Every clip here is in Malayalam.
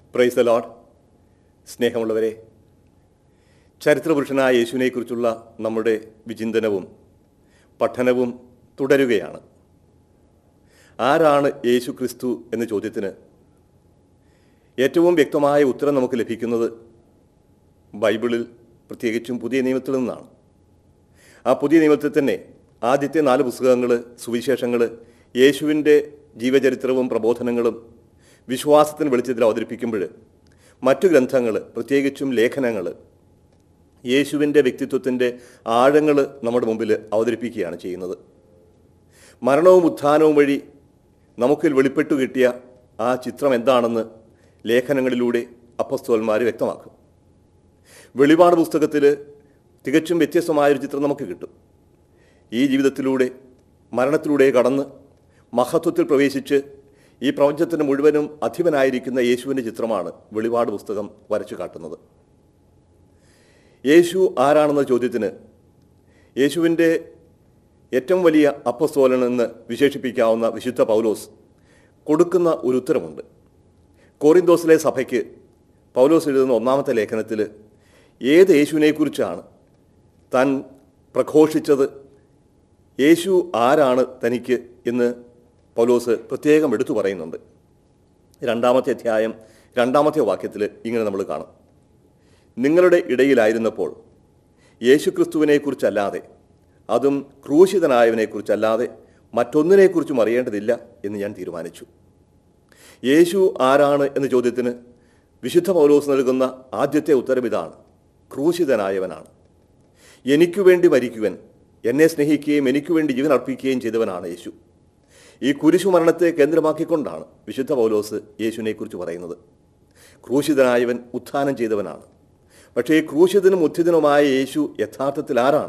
പ്രൈസ് ദ ലോഡ് സ്നേഹമുള്ളവരെ ചരിത്രപുരുഷനായ യേശുവിനെക്കുറിച്ചുള്ള നമ്മുടെ വിചിന്തനവും പഠനവും തുടരുകയാണ് ആരാണ് യേശു ക്രിസ്തു എന്ന ചോദ്യത്തിന് ഏറ്റവും വ്യക്തമായ ഉത്തരം നമുക്ക് ലഭിക്കുന്നത് ബൈബിളിൽ പ്രത്യേകിച്ചും പുതിയ നിയമത്തിൽ നിന്നാണ് ആ പുതിയ നിയമത്തിൽ തന്നെ ആദ്യത്തെ നാല് പുസ്തകങ്ങൾ സുവിശേഷങ്ങൾ യേശുവിൻ്റെ ജീവചരിത്രവും പ്രബോധനങ്ങളും വിശ്വാസത്തിന് വെളിച്ചത്തിൽ അവതരിപ്പിക്കുമ്പോൾ മറ്റു ഗ്രന്ഥങ്ങൾ പ്രത്യേകിച്ചും ലേഖനങ്ങൾ യേശുവിൻ്റെ വ്യക്തിത്വത്തിൻ്റെ ആഴങ്ങൾ നമ്മുടെ മുമ്പിൽ അവതരിപ്പിക്കുകയാണ് ചെയ്യുന്നത് മരണവും ഉത്ഥാനവും വഴി നമുക്കിൽ വെളിപ്പെട്ടു കിട്ടിയ ആ ചിത്രം എന്താണെന്ന് ലേഖനങ്ങളിലൂടെ അപ്പസ്തോന്മാർ വ്യക്തമാക്കും വെളിപാട് പുസ്തകത്തിൽ തികച്ചും വ്യത്യസ്തമായൊരു ചിത്രം നമുക്ക് കിട്ടും ഈ ജീവിതത്തിലൂടെ മരണത്തിലൂടെ കടന്ന് മഹത്വത്തിൽ പ്രവേശിച്ച് ഈ പ്രപഞ്ചത്തിന് മുഴുവനും അധിപനായിരിക്കുന്ന യേശുവിൻ്റെ ചിത്രമാണ് വെളിപാട് പുസ്തകം വരച്ചു കാട്ടുന്നത് യേശു ആരാണെന്ന ചോദ്യത്തിന് യേശുവിൻ്റെ ഏറ്റവും വലിയ അപ്പസ്തോലനെന്ന് വിശേഷിപ്പിക്കാവുന്ന വിശുദ്ധ പൗലോസ് കൊടുക്കുന്ന ഒരു ഉത്തരമുണ്ട് കോറിന്തോസിലെ സഭയ്ക്ക് പൗലോസ് എഴുതുന്ന ഒന്നാമത്തെ ലേഖനത്തിൽ ഏത് യേശുവിനെക്കുറിച്ചാണ് താൻ പ്രഘോഷിച്ചത് യേശു ആരാണ് തനിക്ക് എന്ന് പൗലോസ് പ്രത്യേകം എടുത്തു പറയുന്നുണ്ട് രണ്ടാമത്തെ അധ്യായം രണ്ടാമത്തെ വാക്യത്തിൽ ഇങ്ങനെ നമ്മൾ കാണും നിങ്ങളുടെ ഇടയിലായിരുന്നപ്പോൾ യേശുക്രിസ്തുവിനെക്കുറിച്ചല്ലാതെ അതും ക്രൂശിതനായവനെക്കുറിച്ചല്ലാതെ മറ്റൊന്നിനെക്കുറിച്ചും അറിയേണ്ടതില്ല എന്ന് ഞാൻ തീരുമാനിച്ചു യേശു ആരാണ് എന്ന ചോദ്യത്തിന് വിശുദ്ധ പൗലോസ് നൽകുന്ന ആദ്യത്തെ ഉത്തരം ഇതാണ് ക്രൂശിതനായവനാണ് എനിക്കു വേണ്ടി മരിക്കുവൻ എന്നെ സ്നേഹിക്കുകയും എനിക്കു വേണ്ടി ജീവൻ അർപ്പിക്കുകയും ചെയ്തവനാണ് യേശു ഈ കുരിശു മരണത്തെ കേന്ദ്രമാക്കിക്കൊണ്ടാണ് വിശുദ്ധ പൗലോസ് യേശുവിനെക്കുറിച്ച് പറയുന്നത് ക്രൂശിതനായവൻ ഉത്ഥാനം ചെയ്തവനാണ് പക്ഷേ ഈ ക്രൂശിതനും ഉത്ഥിതനുമായ യേശു യഥാർത്ഥത്തിൽ ആരാണ്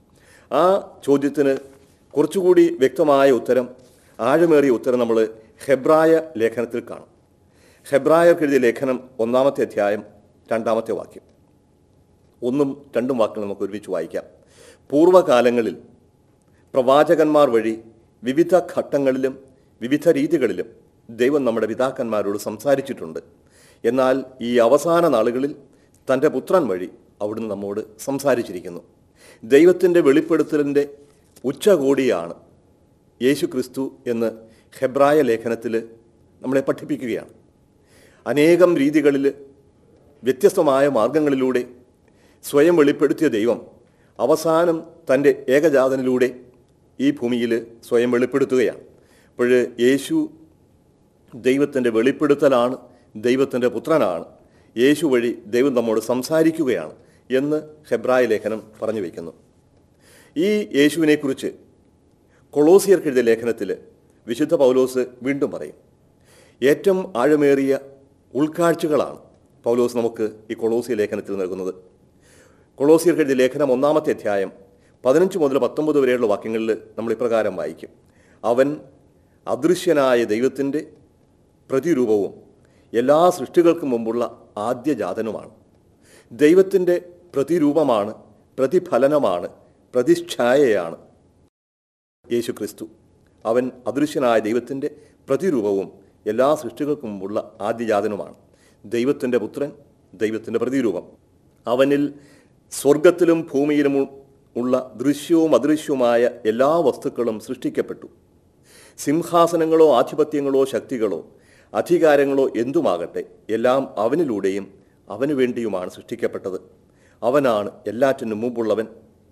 ആ ചോദ്യത്തിന് കുറച്ചുകൂടി വ്യക്തമായ ഉത്തരം ആഴമേറിയ ഉത്തരം നമ്മൾ ഹെബ്രായ ലേഖനത്തിൽ കാണും ഹെബ്രായർക്ക് എഴുതിയ ലേഖനം ഒന്നാമത്തെ അധ്യായം രണ്ടാമത്തെ വാക്യം ഒന്നും രണ്ടും വാക്കുകൾ നമുക്ക് ഒരുമിച്ച് വായിക്കാം പൂർവ്വകാലങ്ങളിൽ പ്രവാചകന്മാർ വഴി വിവിധ ഘട്ടങ്ങളിലും വിവിധ രീതികളിലും ദൈവം നമ്മുടെ പിതാക്കന്മാരോട് സംസാരിച്ചിട്ടുണ്ട് എന്നാൽ ഈ അവസാന നാളുകളിൽ തൻ്റെ പുത്രൻ വഴി അവിടുന്ന് നമ്മോട് സംസാരിച്ചിരിക്കുന്നു ദൈവത്തിൻ്റെ വെളിപ്പെടുത്തലിൻ്റെ ഉച്ചകോടിയാണ് യേശു ക്രിസ്തു എന്ന് ഹെബ്രായ ലേഖനത്തിൽ നമ്മളെ പഠിപ്പിക്കുകയാണ് അനേകം രീതികളിൽ വ്യത്യസ്തമായ മാർഗങ്ങളിലൂടെ സ്വയം വെളിപ്പെടുത്തിയ ദൈവം അവസാനം തൻ്റെ ഏകജാതനിലൂടെ ഈ ഭൂമിയിൽ സ്വയം വെളിപ്പെടുത്തുകയാണ് അപ്പോൾ യേശു ദൈവത്തിൻ്റെ വെളിപ്പെടുത്തലാണ് ദൈവത്തിൻ്റെ പുത്രനാണ് യേശു വഴി ദൈവം നമ്മോട് സംസാരിക്കുകയാണ് എന്ന് ഹെബ്രായ ലേഖനം പറഞ്ഞു വയ്ക്കുന്നു ഈ യേശുവിനെക്കുറിച്ച് കൊളോസിയർക്ക് എഴുതിയ ലേഖനത്തിൽ വിശുദ്ധ പൗലോസ് വീണ്ടും പറയും ഏറ്റവും ആഴമേറിയ ഉൾക്കാഴ്ചകളാണ് പൗലോസ് നമുക്ക് ഈ കൊളോസിയ ലേഖനത്തിൽ നൽകുന്നത് കൊളോസിയർക്ക് എഴുതിയ ലേഖനം ഒന്നാമത്തെ അധ്യായം പതിനഞ്ച് മുതൽ പത്തൊമ്പത് വരെയുള്ള വാക്യങ്ങളിൽ നമ്മൾ ഇപ്രകാരം വായിക്കും അവൻ അദൃശ്യനായ ദൈവത്തിൻ്റെ പ്രതിരൂപവും എല്ലാ സൃഷ്ടികൾക്കും മുമ്പുള്ള ആദ്യജാതനുമാണ് ദൈവത്തിൻ്റെ പ്രതിരൂപമാണ് പ്രതിഫലനമാണ് പ്രതിച്ഛായയാണ് യേശു ക്രിസ്തു അവൻ അദൃശ്യനായ ദൈവത്തിൻ്റെ പ്രതിരൂപവും എല്ലാ സൃഷ്ടികൾക്കും മുമ്പുള്ള ആദ്യജാതനുമാണ് ദൈവത്തിൻ്റെ പുത്രൻ ദൈവത്തിൻ്റെ പ്രതിരൂപം അവനിൽ സ്വർഗത്തിലും ഭൂമിയിലും ഉള്ള ദൃശ്യവും അദൃശ്യവുമായ എല്ലാ വസ്തുക്കളും സൃഷ്ടിക്കപ്പെട്ടു സിംഹാസനങ്ങളോ ആധിപത്യങ്ങളോ ശക്തികളോ അധികാരങ്ങളോ എന്തുമാകട്ടെ എല്ലാം അവനിലൂടെയും അവനു വേണ്ടിയുമാണ് സൃഷ്ടിക്കപ്പെട്ടത് അവനാണ് എല്ലാറ്റിനും മുമ്പുള്ളവൻ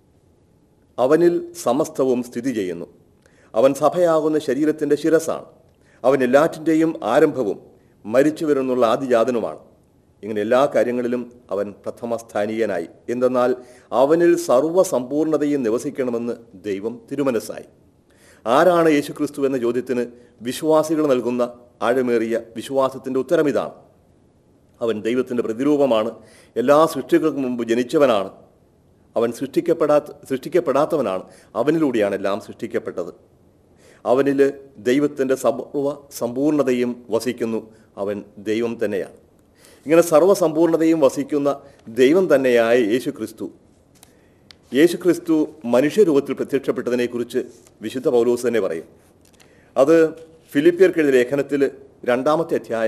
അവനിൽ സമസ്തവും സ്ഥിതി ചെയ്യുന്നു അവൻ സഭയാകുന്ന ശരീരത്തിൻ്റെ ശിരസാണ് അവൻ എല്ലാറ്റിൻ്റെയും ആരംഭവും മരിച്ചു വരുന്നുള്ള ആദിജാതനുമാണ് ഇങ്ങനെ എല്ലാ കാര്യങ്ങളിലും അവൻ പ്രഥമസ്ഥാനീയനായി എന്തെന്നാൽ അവനിൽ സർവ്വസമ്പൂർണതയും നിവസിക്കണമെന്ന് ദൈവം തിരുമനസ്സായി ആരാണ് യേശുക്രിസ്തു എന്ന ചോദ്യത്തിന് വിശ്വാസികൾ നൽകുന്ന ആഴമേറിയ വിശ്വാസത്തിൻ്റെ ഉത്തരം ഇതാണ് അവൻ ദൈവത്തിൻ്റെ പ്രതിരൂപമാണ് എല്ലാ സൃഷ്ടികൾക്കും മുമ്പ് ജനിച്ചവനാണ് അവൻ സൃഷ്ടിക്കപ്പെടാത്ത സൃഷ്ടിക്കപ്പെടാത്തവനാണ് അവനിലൂടെയാണ് എല്ലാം സൃഷ്ടിക്കപ്പെട്ടത് അവനിൽ ദൈവത്തിൻ്റെ സർവ സമ്പൂർണതയും വസിക്കുന്നു അവൻ ദൈവം തന്നെയാണ് ഇങ്ങനെ സർവ്വസമ്പൂർണതയും വസിക്കുന്ന ദൈവം തന്നെയായ യേശു ക്രിസ്തു യേശു ക്രിസ്തു മനുഷ്യരൂപത്തിൽ പ്രത്യക്ഷപ്പെട്ടതിനെക്കുറിച്ച് വിശുദ്ധ പൗലോസ് തന്നെ പറയും അത് ഫിലിപ്പിയർക്ക് എഴുതിയ ലേഖനത്തിൽ രണ്ടാമത്തെ അധ്യായം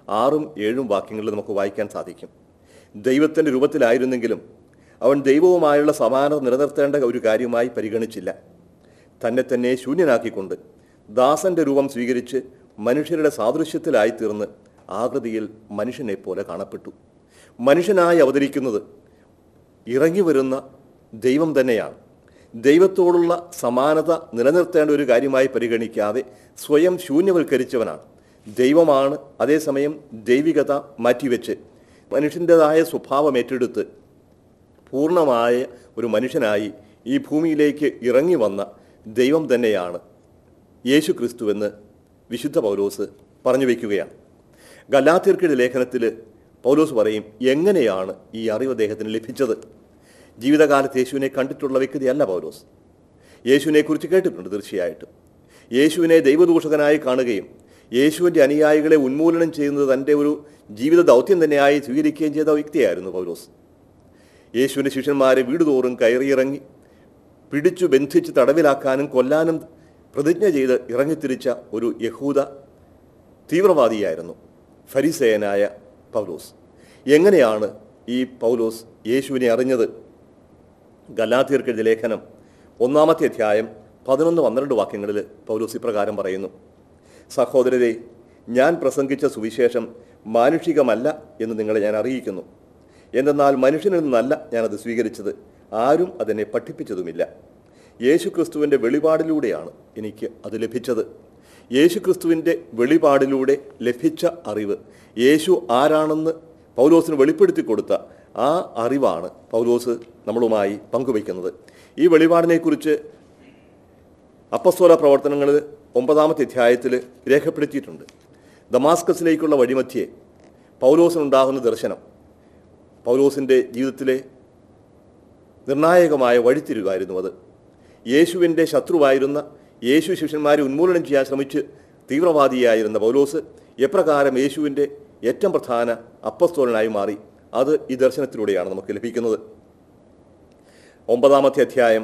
ആറും ഏഴും വാക്യങ്ങളിൽ നമുക്ക് വായിക്കാൻ സാധിക്കും ദൈവത്തിൻ്റെ രൂപത്തിലായിരുന്നെങ്കിലും അവൻ ദൈവവുമായുള്ള സമാനത നിലനിർത്തേണ്ട ഒരു കാര്യമായി പരിഗണിച്ചില്ല തന്നെ തന്നെ ശൂന്യനാക്കിക്കൊണ്ട് ദാസന്റെ രൂപം സ്വീകരിച്ച് മനുഷ്യരുടെ സാദൃശ്യത്തിലായിത്തീർന്ന് ആകൃതിയിൽ മനുഷ്യനെ പോലെ കാണപ്പെട്ടു മനുഷ്യനായി അവതരിക്കുന്നത് ഇറങ്ങി വരുന്ന ദൈവം തന്നെയാണ് ദൈവത്തോടുള്ള സമാനത നിലനിർത്തേണ്ട ഒരു കാര്യമായി പരിഗണിക്കാതെ സ്വയം ശൂന്യവൽക്കരിച്ചവനാണ് ദൈവമാണ് അതേസമയം ദൈവികത മാറ്റിവെച്ച് മനുഷ്യൻ്റെതായ സ്വഭാവം ഏറ്റെടുത്ത് പൂർണ്ണമായ ഒരു മനുഷ്യനായി ഈ ഭൂമിയിലേക്ക് ഇറങ്ങി വന്ന ദൈവം തന്നെയാണ് യേശു ക്രിസ്തുവെന്ന് വിശുദ്ധ പൗലോസ് പറഞ്ഞു വയ്ക്കുകയാണ് ഗലാത്യർക്കിടെ ലേഖനത്തിൽ പൗലോസ് പറയും എങ്ങനെയാണ് ഈ അറിവ് അദ്ദേഹത്തിന് ലഭിച്ചത് ജീവിതകാലത്ത് യേശുവിനെ കണ്ടിട്ടുള്ള വ്യക്തിയല്ല പൗലോസ് യേശുവിനെ കുറിച്ച് കേട്ടിട്ടുണ്ട് തീർച്ചയായിട്ടും യേശുവിനെ ദൈവദൂഷകനായി കാണുകയും യേശുവിൻ്റെ അനുയായികളെ ഉന്മൂലനം ചെയ്യുന്നത് തൻ്റെ ഒരു ജീവിത ദൗത്യം തന്നെയായി സ്വീകരിക്കുകയും ചെയ്ത വ്യക്തിയായിരുന്നു പൗലോസ് യേശുവിൻ്റെ ശിഷ്യന്മാരെ വീടുതോറും കയറിയിറങ്ങി പിടിച്ചു ബന്ധിച്ച് തടവിലാക്കാനും കൊല്ലാനും പ്രതിജ്ഞ ചെയ്ത് ഇറങ്ങിത്തിരിച്ച ഒരു യഹൂദ തീവ്രവാദിയായിരുന്നു ഫരിസേയനായ പൗലോസ് എങ്ങനെയാണ് ഈ പൗലോസ് യേശുവിനെ അറിഞ്ഞത് ഗലാത്തിയർക്കെഴുതിയ ലേഖനം ഒന്നാമത്തെ അധ്യായം പതിനൊന്ന് പന്ത്രണ്ട് വാക്യങ്ങളിൽ പൗലോസ് ഇപ്രകാരം പറയുന്നു സഹോദരരെ ഞാൻ പ്രസംഗിച്ച സുവിശേഷം മാനുഷികമല്ല എന്ന് നിങ്ങളെ ഞാൻ അറിയിക്കുന്നു എന്തെന്നാൽ മനുഷ്യനിൽ നിന്നല്ല ഞാനത് സ്വീകരിച്ചത് ആരും അതിനെ പഠിപ്പിച്ചതുമില്ല യേശു ക്രിസ്തുവിൻ്റെ വെളിപാടിലൂടെയാണ് എനിക്ക് അത് ലഭിച്ചത് യേശു ക്രിസ്തുവിൻ്റെ വെളിപാടിലൂടെ ലഭിച്ച അറിവ് യേശു ആരാണെന്ന് പൗലോസിന് വെളിപ്പെടുത്തി കൊടുത്ത ആ അറിവാണ് പൗലോസ് നമ്മളുമായി പങ്കുവയ്ക്കുന്നത് ഈ വെളിപാടിനെക്കുറിച്ച് അപ്പസ്തോല പ്രവർത്തനങ്ങൾ ഒമ്പതാമത്തെ അധ്യായത്തിൽ രേഖപ്പെടുത്തിയിട്ടുണ്ട് ദമാസ്കസിലേക്കുള്ള വഴിമധ്യേ പൗലോസിനുണ്ടാകുന്ന ദർശനം പൗലോസിൻ്റെ ജീവിതത്തിലെ നിർണായകമായ വഴിത്തിരിവായിരുന്നു അത് യേശുവിൻ്റെ ശത്രുവായിരുന്ന യേശു ശിഷ്യന്മാരെ ഉന്മൂലനം ചെയ്യാൻ ശ്രമിച്ച് തീവ്രവാദിയായിരുന്ന പൗലോസ് എപ്രകാരം യേശുവിൻ്റെ ഏറ്റവും പ്രധാന അപ്പസ്തോലനായി മാറി അത് ഈ ദർശനത്തിലൂടെയാണ് നമുക്ക് ലഭിക്കുന്നത് ഒമ്പതാമത്തെ അധ്യായം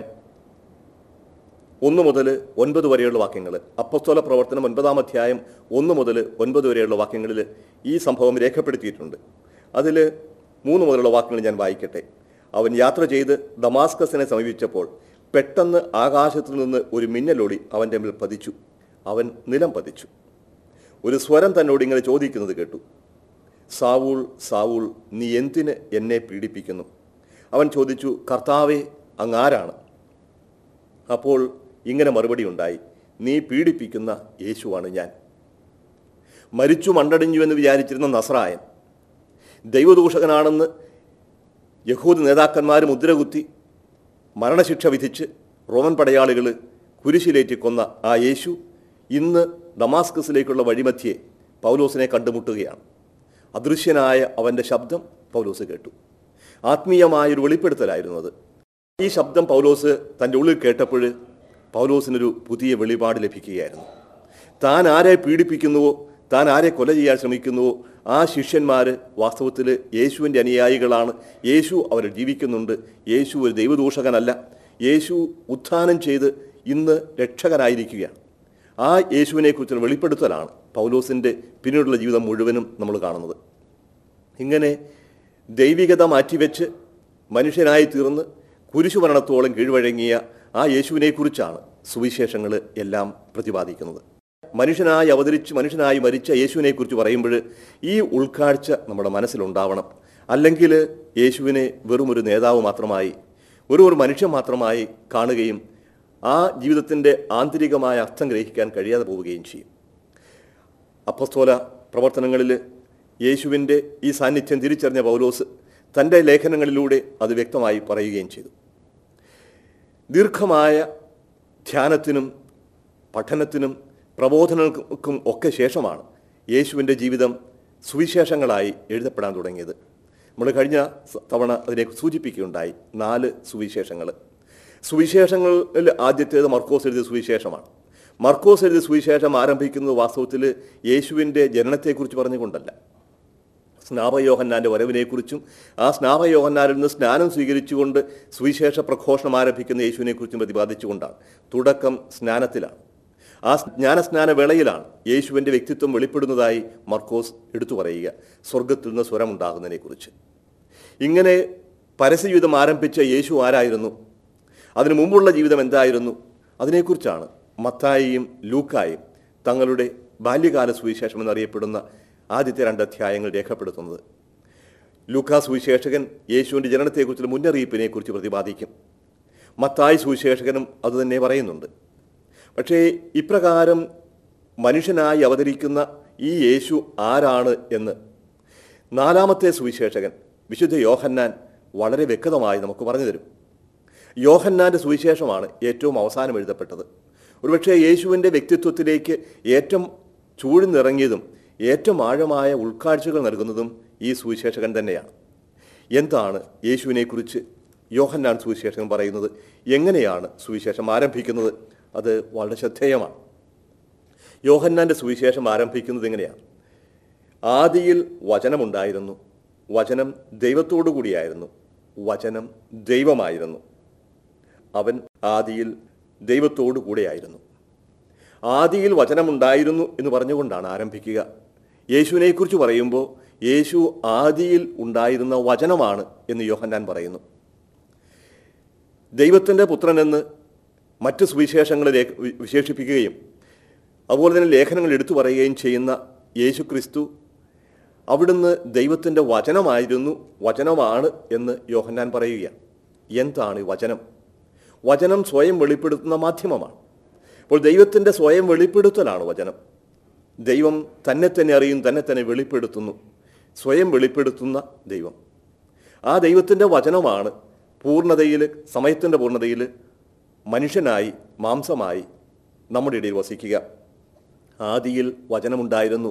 ഒന്ന് മുതൽ ഒൻപത് വരെയുള്ള വാക്യങ്ങൾ അപ്പസ്തോല പ്രവർത്തനം ഒൻപതാം അധ്യായം ഒന്ന് മുതൽ ഒൻപത് വരെയുള്ള വാക്യങ്ങളിൽ ഈ സംഭവം രേഖപ്പെടുത്തിയിട്ടുണ്ട് അതിൽ മൂന്ന് മുതലുള്ള വാക്യങ്ങൾ ഞാൻ വായിക്കട്ടെ അവൻ യാത്ര ചെയ്ത് ദമാസ്കസിനെ സമീപിച്ചപ്പോൾ പെട്ടെന്ന് ആകാശത്തു നിന്ന് ഒരു മിന്നലൊളി അവൻ്റെ മേൽ പതിച്ചു അവൻ നിലം പതിച്ചു ഒരു സ്വരം തന്നോട് ഇങ്ങനെ ചോദിക്കുന്നത് കേട്ടു സാവൂൾ സാവൂൾ നീ എന്തിന് എന്നെ പീഡിപ്പിക്കുന്നു അവൻ ചോദിച്ചു കർത്താവെ അങ്ങാരാണ് അപ്പോൾ ഇങ്ങനെ മറുപടി ഉണ്ടായി നീ പീഡിപ്പിക്കുന്ന യേശുവാണ് ഞാൻ മരിച്ചു മണ്ടടിഞ്ഞു എന്ന് വിചാരിച്ചിരുന്ന നസ്രായൻ ദൈവദൂഷകനാണെന്ന് യഹൂദ നേതാക്കന്മാർ മുദ്രകുത്തി മരണശിക്ഷ വിധിച്ച് റോമൻ പടയാളികൾ കുരിശിലേറ്റി കൊന്ന ആ യേശു ഇന്ന് ദമാസ്കസിലേക്കുള്ള വഴിമധ്യേ പൗലോസിനെ കണ്ടുമുട്ടുകയാണ് അദൃശ്യനായ അവൻ്റെ ശബ്ദം പൗലോസ് കേട്ടു ആത്മീയമായൊരു വെളിപ്പെടുത്തലായിരുന്നു അത് ഈ ശബ്ദം പൗലോസ് തൻ്റെ ഉള്ളിൽ കേട്ടപ്പോൾ പൗലോസിനൊരു പുതിയ വെളിപാട് ലഭിക്കുകയായിരുന്നു താൻ ആരെ പീഡിപ്പിക്കുന്നുവോ താൻ ആരെ കൊല ചെയ്യാൻ ശ്രമിക്കുന്നുവോ ആ ശിഷ്യന്മാർ വാസ്തവത്തിൽ യേശുവിൻ്റെ അനുയായികളാണ് യേശു അവർ ജീവിക്കുന്നുണ്ട് യേശു ഒരു ദൈവദൂഷകനല്ല യേശു ഉത്ഥാനം ചെയ്ത് ഇന്ന് രക്ഷകനായിരിക്കുകയാണ് ആ യേശുവിനെക്കുറിച്ചുള്ള വെളിപ്പെടുത്തലാണ് പൗലോസിൻ്റെ പിന്നീടുള്ള ജീവിതം മുഴുവനും നമ്മൾ കാണുന്നത് ഇങ്ങനെ ദൈവികത മാറ്റിവെച്ച് മനുഷ്യനായി തീർന്ന് കുരിശുമരണത്തോളം കീഴ്വഴങ്ങിയ ആ യേശുവിനെക്കുറിച്ചാണ് സുവിശേഷങ്ങൾ എല്ലാം പ്രതിപാദിക്കുന്നത് മനുഷ്യനായി അവതരിച്ച് മനുഷ്യനായി മരിച്ച യേശുവിനെക്കുറിച്ച് പറയുമ്പോൾ ഈ ഉൾക്കാഴ്ച നമ്മുടെ മനസ്സിലുണ്ടാവണം അല്ലെങ്കിൽ യേശുവിനെ വെറും ഒരു നേതാവ് മാത്രമായി വെറും ഒരു മനുഷ്യൻ മാത്രമായി കാണുകയും ആ ജീവിതത്തിൻ്റെ ആന്തരികമായ അർത്ഥം ഗ്രഹിക്കാൻ കഴിയാതെ പോവുകയും ചെയ്യും അപ്പസ്തോല പ്രവർത്തനങ്ങളിൽ യേശുവിൻ്റെ ഈ സാന്നിധ്യം തിരിച്ചറിഞ്ഞ പൗലോസ് തൻ്റെ ലേഖനങ്ങളിലൂടെ അത് വ്യക്തമായി പറയുകയും ചെയ്തു ദീർഘമായ ധ്യാനത്തിനും പഠനത്തിനും പ്രബോധനങ്ങൾക്കും ഒക്കെ ശേഷമാണ് യേശുവിൻ്റെ ജീവിതം സുവിശേഷങ്ങളായി എഴുതപ്പെടാൻ തുടങ്ങിയത് നമ്മൾ കഴിഞ്ഞ സ- തവണ അതിനെ സൂചിപ്പിക്കുകയുണ്ടായി നാല് സുവിശേഷങ്ങൾ സുവിശേഷങ്ങളിൽ ആദ്യത്തേത് മർക്കോസ് എഴുതിയ സുവിശേഷമാണ് മർക്കോസ് എഴുതിയ സുവിശേഷം ആരംഭിക്കുന്നത് വാസ്തവത്തിൽ യേശുവിൻ്റെ ജനനത്തെക്കുറിച്ച് പറഞ്ഞുകൊണ്ടല്ല സ്നാപയോഹന്നാൻ്റെ വരവിനെക്കുറിച്ചും ആ സ്നാപയോഹന്നാരിൽ നിന്ന് സ്നാനം സ്വീകരിച്ചുകൊണ്ട് സുവിശേഷ പ്രഘോഷണം ആരംഭിക്കുന്ന യേശുവിനെക്കുറിച്ചും പ്രതിപാദിച്ചുകൊണ്ടാണ് തുടക്കം സ്നാനത്തിലാണ് ആ ജ്ഞാനസ്നാന വേളയിലാണ് യേശുവിൻ്റെ വ്യക്തിത്വം വെളിപ്പെടുന്നതായി മർക്കോസ് എടുത്തു പറയുക സ്വർഗത്തിൽ നിന്ന് സ്വരമുണ്ടാകുന്നതിനെക്കുറിച്ച് ഇങ്ങനെ പരസ്യജീവിതം ആരംഭിച്ച യേശു ആരായിരുന്നു അതിനു മുമ്പുള്ള ജീവിതം എന്തായിരുന്നു അതിനെക്കുറിച്ചാണ് മത്തായിയും ലൂക്കായും തങ്ങളുടെ ബാല്യകാല സുവിശേഷം എന്നറിയപ്പെടുന്ന ആദ്യത്തെ രണ്ട് അധ്യായങ്ങൾ രേഖപ്പെടുത്തുന്നത് ലൂക്കാ സുവിശേഷകൻ യേശുവിൻ്റെ ജനനത്തെക്കുറിച്ചുള്ള മുന്നറിയിപ്പിനെക്കുറിച്ച് പ്രതിപാദിക്കും മത്തായി സുവിശേഷകനും അതുതന്നെ പറയുന്നുണ്ട് പക്ഷേ ഇപ്രകാരം മനുഷ്യനായി അവതരിക്കുന്ന ഈ യേശു ആരാണ് എന്ന് നാലാമത്തെ സുവിശേഷകൻ വിശുദ്ധ യോഹന്നാൻ വളരെ വ്യക്തമായി നമുക്ക് പറഞ്ഞു തരും യോഹന്നാൻ്റെ സുവിശേഷമാണ് ഏറ്റവും അവസാനം എഴുതപ്പെട്ടത് ഒരുപക്ഷെ യേശുവിൻ്റെ വ്യക്തിത്വത്തിലേക്ക് ഏറ്റവും ചൂഴ്ന്നിറങ്ങിയതും ഏറ്റവും ആഴമായ ഉൾക്കാഴ്ചകൾ നൽകുന്നതും ഈ സുവിശേഷകൻ തന്നെയാണ് എന്താണ് യേശുവിനെക്കുറിച്ച് യോഹന്നാൻ സുവിശേഷകൻ പറയുന്നത് എങ്ങനെയാണ് സുവിശേഷം ആരംഭിക്കുന്നത് അത് വളരെ ശ്രദ്ധേയമാണ് യോഹന്നാൻ്റെ സുവിശേഷം ആരംഭിക്കുന്നത് എങ്ങനെയാണ് ആദിയിൽ വചനമുണ്ടായിരുന്നു വചനം ദൈവത്തോടു കൂടിയായിരുന്നു വചനം ദൈവമായിരുന്നു അവൻ ആദിയിൽ ദൈവത്തോടു കൂടെയായിരുന്നു ആദിയിൽ വചനമുണ്ടായിരുന്നു എന്ന് പറഞ്ഞുകൊണ്ടാണ് ആരംഭിക്കുക യേശുവിനെക്കുറിച്ച് പറയുമ്പോൾ യേശു ആദിയിൽ ഉണ്ടായിരുന്ന വചനമാണ് എന്ന് യോഹന്നാൻ പറയുന്നു ദൈവത്തിൻ്റെ പുത്രനെന്ന് മറ്റ് സുവിശേഷങ്ങൾ രേഖ- വി- വിശേഷിപ്പിക്കുകയും അതുപോലെ തന്നെ ലേഖനങ്ങൾ എടുത്തു പറയുകയും ചെയ്യുന്ന യേശു ക്രിസ്തു അവിടുന്ന് ദൈവത്തിൻ്റെ വചനമായിരുന്നു വചനമാണ് എന്ന് യോഹന്നാൻ പറയുകയാണ് എന്താണ് ഈ വചനം വചനം സ്വയം വെളിപ്പെടുത്തുന്ന മാധ്യമമാണ് അപ്പോൾ ദൈവത്തിൻ്റെ സ്വയം വെളിപ്പെടുത്തലാണ് വചനം ദൈവം തന്നെ തന്നെ അറിയും തന്നെ തന്നെ വെളിപ്പെടുത്തുന്നു സ്വയം വെളിപ്പെടുത്തുന്ന ദൈവം ആ ദൈവത്തിൻ്റെ വചനമാണ് പൂർണ്ണതയിൽ സമയത്തിൻ്റെ പൂർണ്ണതയിൽ മനുഷ്യനായി മാംസമായി നമ്മുടെ ഇടയിൽ വസിക്കുക ആദിയിൽ വചനമുണ്ടായിരുന്നു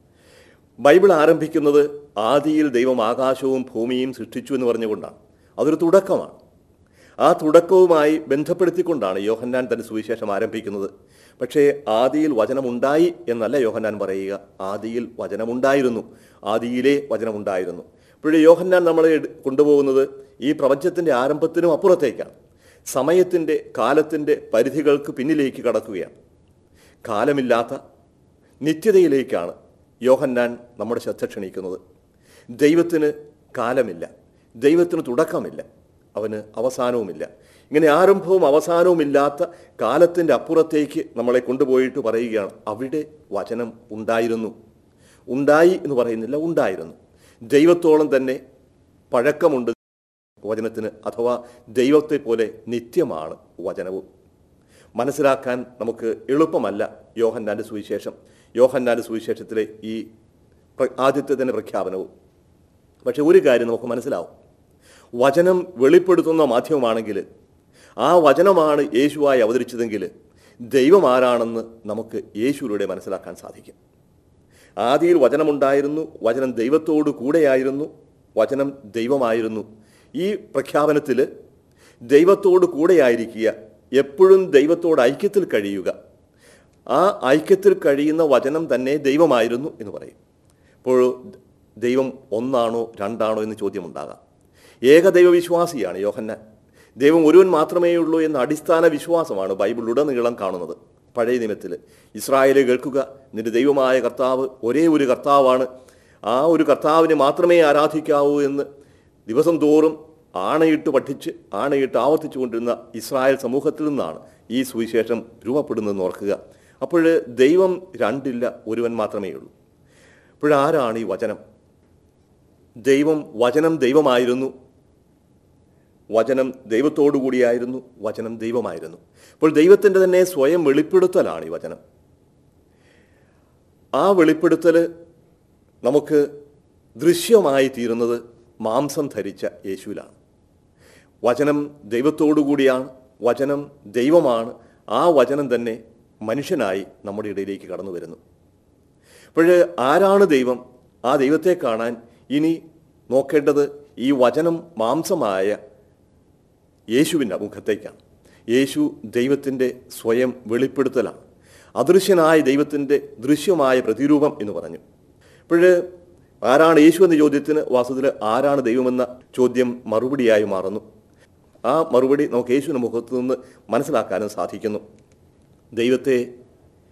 ബൈബിൾ ആരംഭിക്കുന്നത് ആദിയിൽ ദൈവം ആകാശവും ഭൂമിയും സൃഷ്ടിച്ചു എന്ന് പറഞ്ഞുകൊണ്ടാണ് അതൊരു തുടക്കമാണ് ആ തുടക്കവുമായി ബന്ധപ്പെടുത്തിക്കൊണ്ടാണ് യോഹന്നാൻ തന്റെ സുവിശേഷം ആരംഭിക്കുന്നത് പക്ഷേ ആദിയിൽ വചനമുണ്ടായി എന്നല്ല യോഹന്നാൻ പറയുക ആദിയിൽ വചനമുണ്ടായിരുന്നു ആദിയിലെ വചനമുണ്ടായിരുന്നു ഇപ്പോഴേ യോഹന്നാൻ നമ്മളെ എടു- കൊണ്ടുപോകുന്നത് ഈ പ്രപഞ്ചത്തിൻ്റെ ആരംഭത്തിനും അപ്പുറത്തേക്കാണ് സമയത്തിൻ്റെ കാലത്തിൻ്റെ പരിധികൾക്ക് പിന്നിലേക്ക് കടക്കുകയാണ് കാലമില്ലാത്ത നിത്യതയിലേക്കാണ് യോഹന്നാൻ നമ്മുടെ ശ്രദ്ധ ക്ഷണിക്കുന്നത് ദൈവത്തിന് കാലമില്ല ദൈവത്തിന് തുടക്കമില്ല അവന് അവസാനവുമില്ല ഇങ്ങനെ ആരംഭവും അവസാനവുമില്ലാത്ത കാലത്തിൻ്റെ അപ്പുറത്തേക്ക് നമ്മളെ കൊണ്ടുപോയിട്ട് പറയുകയാണ് അവിടെ വചനം ഉണ്ടായിരുന്നു ഉണ്ടായി എന്ന് പറയുന്നില്ല ഉണ്ടായിരുന്നു ദൈവത്തോളം തന്നെ പഴക്കമുണ്ട് വചനത്തിന് അഥവാ ദൈവത്തെ പോലെ നിത്യമാണ് വചനവും മനസ്സിലാക്കാൻ നമുക്ക് എളുപ്പമല്ല യോഹന്നാൻ്റെ സുവിശേഷം യോഹന്നാൻ്റെ സുവിശേഷത്തിലെ ഈ പ്ര- ആദ്യത്തെ തന്നെ പ്രഖ്യാപനവും പക്ഷെ ഒരു കാര്യം നമുക്ക് മനസ്സിലാവും വചനം വെളിപ്പെടുത്തുന്ന മാധ്യമമാണെങ്കിൽ ആ വചനമാണ് യേശുവായി അവതരിച്ചതെങ്കിൽ ദൈവം ആരാണെന്ന് നമുക്ക് യേശുവിലൂടെ മനസ്സിലാക്കാൻ സാധിക്കും ആദിയിൽ വചനമുണ്ടായിരുന്നു വചനം ദൈവത്തോടു കൂടെയായിരുന്നു വചനം ദൈവമായിരുന്നു ഈ പ്രഖ്യാപനത്തിൽ ദൈവത്തോടു കൂടെയായിരിക്കുക എപ്പോഴും ദൈവത്തോട് ഐക്യത്തിൽ കഴിയുക ആ ഐക്യത്തിൽ കഴിയുന്ന വചനം തന്നെ ദൈവമായിരുന്നു എന്ന് പറയും ഇപ്പോൾ ദൈവം ഒന്നാണോ രണ്ടാണോ എന്ന് ചോദ്യമുണ്ടാകാം ഏകദൈവ വിശ്വാസിയാണ് യോഹന്നാൻ ദൈവം ഒരുവൻ മാത്രമേ ഉള്ളൂ എന്ന അടിസ്ഥാന വിശ്വാസമാണ് ബൈബിളിലുടനീളം കാണുന്നത് പഴയ നിയമത്തിൽ ഇസ്രായേലെ കേൾക്കുക നിന്റെ ദൈവമായ കർത്താവ് ഒരേ ഒരു കർത്താവാണ് ആ ഒരു കർത്താവിനെ മാത്രമേ ആരാധിക്കാവൂ എന്ന് ദിവസം തോറും ആണയിട്ട് പഠിച്ച് ആണയിട്ട് ആവർത്തിച്ചു കൊണ്ടിരുന്ന ഇസ്രായേൽ സമൂഹത്തിൽ നിന്നാണ് ഈ സുവിശേഷം രൂപപ്പെടുന്നതെന്ന് ഓർക്കുക അപ്പോൾ ദൈവം രണ്ടില്ല ഒരുവൻ മാത്രമേ ഉള്ളൂ അപ്പോഴാരാണ് ഈ വചനം ദൈവം വചനം ദൈവമായിരുന്നു വചനം ദൈവത്തോടു കൂടിയായിരുന്നു വചനം ദൈവമായിരുന്നു അപ്പോൾ ദൈവത്തിൻ്റെ തന്നെ സ്വയം വെളിപ്പെടുത്തലാണ് ഈ വചനം ആ വെളിപ്പെടുത്തൽ നമുക്ക് ദൃശ്യമായി തീരുന്നത് മാംസം ധരിച്ച യേശുവിലാണ് വചനം ദൈവത്തോടു കൂടിയാണ് വചനം ദൈവമാണ് ആ വചനം തന്നെ മനുഷ്യനായി നമ്മുടെ ഇടയിലേക്ക് കടന്നു വരുന്നു അപ്പോൾ ആരാണ് ദൈവം ആ ദൈവത്തെ കാണാൻ ഇനി നോക്കേണ്ടത് ഈ വചനം മാംസമായ യേശുവിൻ്റെ മുഖത്തേക്കാണ് യേശു ദൈവത്തിൻ്റെ സ്വയം വെളിപ്പെടുത്തലാണ് അദൃശ്യനായ ദൈവത്തിൻ്റെ ദൃശ്യമായ പ്രതിരൂപം എന്ന് പറഞ്ഞു അപ്പോൾ ആരാണ് യേശു എന്ന ചോദ്യത്തിന് വാസ്തവത്തിൽ ആരാണ് ദൈവമെന്ന ചോദ്യം മറുപടിയായി മാറുന്നു ആ മറുപടി നമുക്ക് യേശുവിൻ്റെ മുഖത്തു നിന്ന് മനസ്സിലാക്കാനും സാധിക്കുന്നു ദൈവത്തെ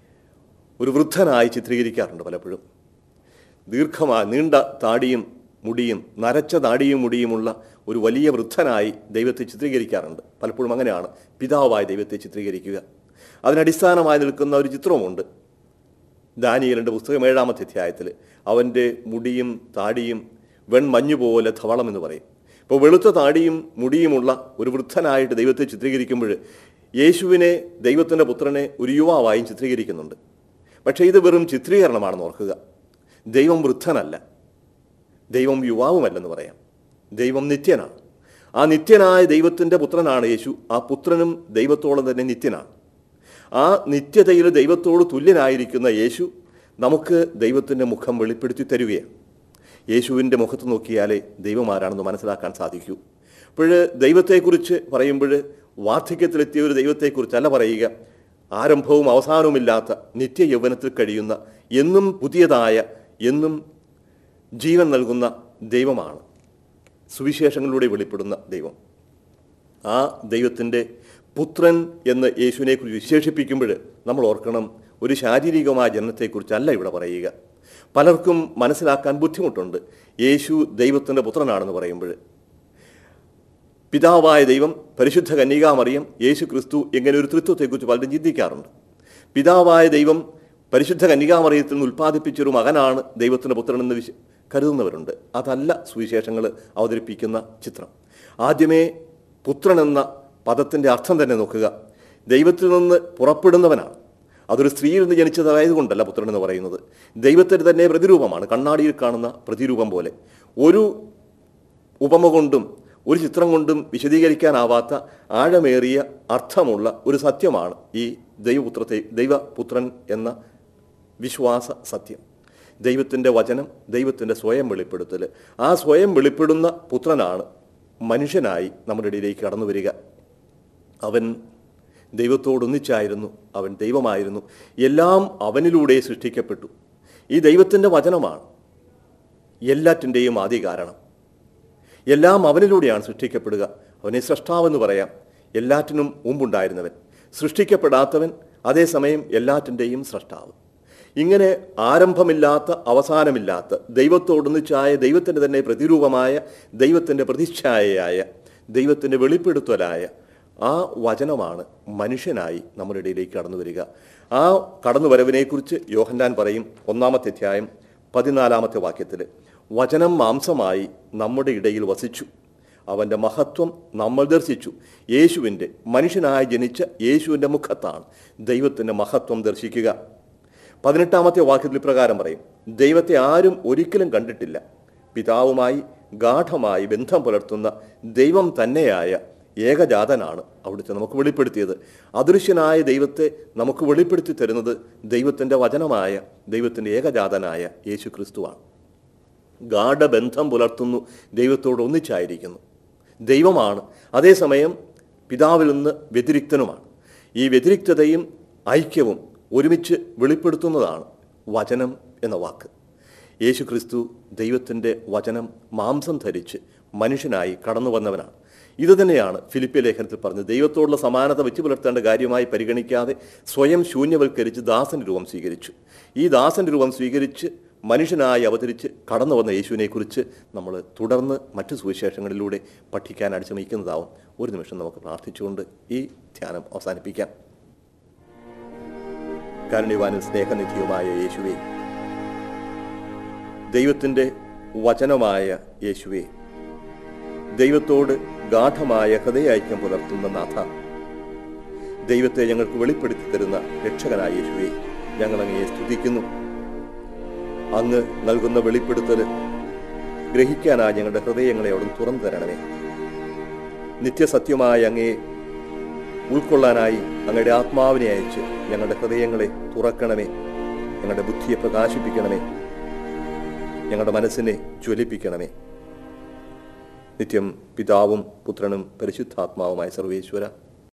ഒരു വൃദ്ധനായി ചിത്രീകരിക്കാറുണ്ട് പലപ്പോഴും ദീർഘമായ നീണ്ട താടിയും മുടിയും നരച്ച താടിയും മുടിയുമുള്ള ഒരു വലിയ വൃദ്ധനായി ദൈവത്തെ ചിത്രീകരിക്കാറുണ്ട് പലപ്പോഴും അങ്ങനെയാണ് പിതാവായ ദൈവത്തെ ചിത്രീകരിക്കുക അതിനടിസ്ഥാനമായി നിൽക്കുന്ന ഒരു ചിത്രവുമുണ്ട് ദാനിയലിൻ്റെ പുസ്തകം ഏഴാമത്തെ അധ്യായത്തിൽ അവൻ്റെ മുടിയും താടിയും വെൺമഞ്ഞു പോലെ ധവളം എന്ന് പറയും ഇപ്പോൾ വെളുത്ത താടിയും മുടിയുമുള്ള ഒരു വൃദ്ധനായിട്ട് ദൈവത്തെ ചിത്രീകരിക്കുമ്പോൾ യേശുവിനെ ദൈവത്തിൻ്റെ പുത്രനെ ഒരു യുവാവായും ചിത്രീകരിക്കുന്നുണ്ട് പക്ഷേ ഇത് വെറും ചിത്രീകരണമാണെന്ന് ഓർക്കുക ദൈവം വൃദ്ധനല്ല ദൈവം യുവാവുമല്ലെന്ന് പറയാം ദൈവം നിത്യനാണ് ആ നിത്യനായ ദൈവത്തിൻ്റെ പുത്രനാണ് യേശു ആ പുത്രനും ദൈവത്തോളം തന്നെ നിത്യനാണ് ആ നിത്യതയിൽ ദൈവത്തോട് തുല്യനായിരിക്കുന്ന യേശു നമുക്ക് ദൈവത്തിൻ്റെ മുഖം വെളിപ്പെടുത്തി തരികയാണ് യേശുവിൻ്റെ മുഖത്ത് നോക്കിയാലേ ദൈവം ആരാണെന്ന് മനസ്സിലാക്കാൻ സാധിക്കൂ അപ്പോൾ ദൈവത്തെക്കുറിച്ച് പറയുമ്പോൾ വാർദ്ധക്യത്തിലെത്തിയ ഒരു ദൈവത്തെക്കുറിച്ചല്ല പറയുക ആരംഭവും അവസാനവുമില്ലാത്ത നിത്യ യൗവനത്തിൽ കഴിയുന്ന എന്നും പുതിയതായ എന്നും ജീവൻ നൽകുന്ന ദൈവമാണ് സുവിശേഷങ്ങളിലൂടെ വെളിപ്പെടുന്ന ദൈവം ആ ദൈവത്തിൻ്റെ പുത്രൻ എന്ന് യേശുവിനെ കുറിച്ച് വിശേഷിപ്പിക്കുമ്പോൾ നമ്മൾ ഓർക്കണം ഒരു ശാരീരികമായ ജനനത്തെക്കുറിച്ചല്ല ഇവിടെ പറയുക പലർക്കും മനസ്സിലാക്കാൻ ബുദ്ധിമുട്ടുണ്ട് യേശു ദൈവത്തിൻ്റെ പുത്രനാണെന്ന് പറയുമ്പോൾ പിതാവായ ദൈവം പരിശുദ്ധ കന്യകാമറിയം യേശു ക്രിസ്തു എങ്ങനെ ഒരു തൃത്വത്തെക്കുറിച്ച് പലരും ചിന്തിക്കാറുണ്ട് പിതാവായ ദൈവം പരിശുദ്ധ കന്യകാമറിയത്തിൽ നിന്ന് ഉൽപ്പാദിപ്പിച്ചൊരു മകനാണ് ദൈവത്തിൻ്റെ പുത്രനെന്ന് വിശ കരുതുന്നവരുണ്ട് അതല്ല സുവിശേഷങ്ങൾ അവതരിപ്പിക്കുന്ന ചിത്രം ആദ്യമേ പുത്രൻ എന്ന പദത്തിൻ്റെ അർത്ഥം തന്നെ നോക്കുക ദൈവത്തിൽ നിന്ന് പുറപ്പെടുന്നവനാണ് അതൊരു സ്ത്രീയിൽ നിന്ന് ജനിച്ചതായതുകൊണ്ടല്ല പുത്രൻ എന്ന് പറയുന്നത് ദൈവത്തിന് തന്നെ പ്രതിരൂപമാണ് കണ്ണാടിയിൽ കാണുന്ന പ്രതിരൂപം പോലെ ഒരു ഉപമ കൊണ്ടും ഒരു ചിത്രം കൊണ്ടും വിശദീകരിക്കാനാവാത്ത ആഴമേറിയ അർത്ഥമുള്ള ഒരു സത്യമാണ് ഈ ദൈവപുത്രത്തെ ദൈവപുത്രൻ എന്ന വിശ്വാസ സത്യം ദൈവത്തിൻ്റെ വചനം ദൈവത്തിൻ്റെ സ്വയം വെളിപ്പെടുത്തൽ ആ സ്വയം വെളിപ്പെടുന്ന പുത്രനാണ് മനുഷ്യനായി നമ്മുടെ ഇടയിലേക്ക് കടന്നു വരിക അവൻ ദൈവത്തോടൊന്നിച്ചായിരുന്നു അവൻ ദൈവമായിരുന്നു എല്ലാം അവനിലൂടെ സൃഷ്ടിക്കപ്പെട്ടു ഈ ദൈവത്തിൻ്റെ വചനമാണ് എല്ലാറ്റിൻ്റെയും ആദ്യ കാരണം എല്ലാം അവനിലൂടെയാണ് സൃഷ്ടിക്കപ്പെടുക അവനെ സൃഷ്ടാവെന്ന് പറയാം എല്ലാറ്റിനും മുമ്പുണ്ടായിരുന്നവൻ സൃഷ്ടിക്കപ്പെടാത്തവൻ അതേസമയം എല്ലാറ്റിൻ്റെയും സൃഷ്ടാവ് ഇങ്ങനെ ആരംഭമില്ലാത്ത അവസാനമില്ലാത്ത ദൈവത്തോടൊന്നിച്ചായ ദൈവത്തിൻ്റെ തന്നെ പ്രതിരൂപമായ ദൈവത്തിൻ്റെ പ്രതിച്ഛായയായ ദൈവത്തിൻ്റെ വെളിപ്പെടുത്തലായ ആ വചനമാണ് മനുഷ്യനായി നമ്മുടെ ഇടയിലേക്ക് കടന്നു വരിക ആ കടന്നുവരവിനെക്കുറിച്ച് യോഹന്നാൻ പറയും ഒന്നാമത്തെ അധ്യായം പതിനാലാമത്തെ വാക്യത്തിൽ വചനം മാംസമായി നമ്മുടെ ഇടയിൽ വസിച്ചു അവൻ്റെ മഹത്വം നമ്മൾ ദർശിച്ചു യേശുവിൻ്റെ മനുഷ്യനായി ജനിച്ച യേശുവിൻ്റെ മുഖത്താണ് ദൈവത്തിൻ്റെ മഹത്വം ദർശിക്കുക പതിനെട്ടാമത്തെ വാക്യത്തിൽ പ്രകാരം പറയും ദൈവത്തെ ആരും ഒരിക്കലും കണ്ടിട്ടില്ല പിതാവുമായി ഗാഠമായി ബന്ധം പുലർത്തുന്ന ദൈവം തന്നെയായ ഏകജാതനാണ് അവിടുത്തെ നമുക്ക് വെളിപ്പെടുത്തിയത് അദൃശ്യനായ ദൈവത്തെ നമുക്ക് വെളിപ്പെടുത്തി തരുന്നത് ദൈവത്തിൻ്റെ വചനമായ ദൈവത്തിൻ്റെ ഏകജാതനായ യേശു ക്രിസ്തുവാണ് ഗാഠബന്ധം പുലർത്തുന്നു ദൈവത്തോട് ഒന്നിച്ചായിരിക്കുന്നു ദൈവമാണ് അതേസമയം പിതാവിൽ നിന്ന് വ്യതിരിക്തനുമാണ് ഈ വ്യതിരിക്തതയും ഐക്യവും ഒരുമിച്ച് വെളിപ്പെടുത്തുന്നതാണ് വചനം എന്ന വാക്ക് യേശു ക്രിസ്തു ദൈവത്തിൻ്റെ വചനം മാംസം ധരിച്ച് മനുഷ്യനായി കടന്നു വന്നവനാണ് ഇത് തന്നെയാണ് ഫിലിപ്പിയ ലേഖനത്തിൽ പറഞ്ഞത് ദൈവത്തോടുള്ള സമാനത വെച്ച് പുലർത്തേണ്ട കാര്യമായി പരിഗണിക്കാതെ സ്വയം ശൂന്യവൽക്കരിച്ച് ദാസന്റെ രൂപം സ്വീകരിച്ചു ഈ ദാസന്റെ രൂപം സ്വീകരിച്ച് മനുഷ്യനായി അവതരിച്ച് കടന്നു വന്ന യേശുവിനെക്കുറിച്ച് നമ്മൾ തുടർന്ന് മറ്റു സുവിശേഷങ്ങളിലൂടെ പഠിക്കാൻ അടിശ്രമിക്കുന്നതാവും ഒരു നിമിഷം നമുക്ക് പ്രാർത്ഥിച്ചുകൊണ്ട് ഈ ധ്യാനം അവസാനിപ്പിക്കാം കാരുണ്യവാനും സ്നേഹനിധിയുമായ യേശുവെ ദൈവത്തിൻ്റെ വചനമായ യേശുവെ ദൈവത്തോട് ഗാഠമായ ഹൃദയൈക്യം പുലർത്തുന്ന നാഥ ദൈവത്തെ ഞങ്ങൾക്ക് വെളിപ്പെടുത്തി തരുന്ന രക്ഷകനായ യേശുവെ ഞങ്ങൾ അങ്ങയെ സ്തുതിക്കുന്നു അങ്ങ് നൽകുന്ന വെളിപ്പെടുത്തൽ ഗ്രഹിക്കാനായി ഞങ്ങളുടെ ഹൃദയങ്ങളെ അവിടെ തുറന്നു തരണമേ നിത്യസത്യമായ അങ്ങയെ ഉൾക്കൊള്ളാനായി അങ്ങയുടെ ആത്മാവിനെ അയച്ച് ഞങ്ങളുടെ ഹൃദയങ്ങളെ തുറക്കണമേ ഞങ്ങളുടെ ബുദ്ധിയെ പ്രകാശിപ്പിക്കണമേ ഞങ്ങളുടെ മനസ്സിനെ ജ്വലിപ്പിക്കണമേ നിത്യം പിതാവും പുത്രനും പരിശുദ്ധാത്മാവുമായ സർവേശ്വര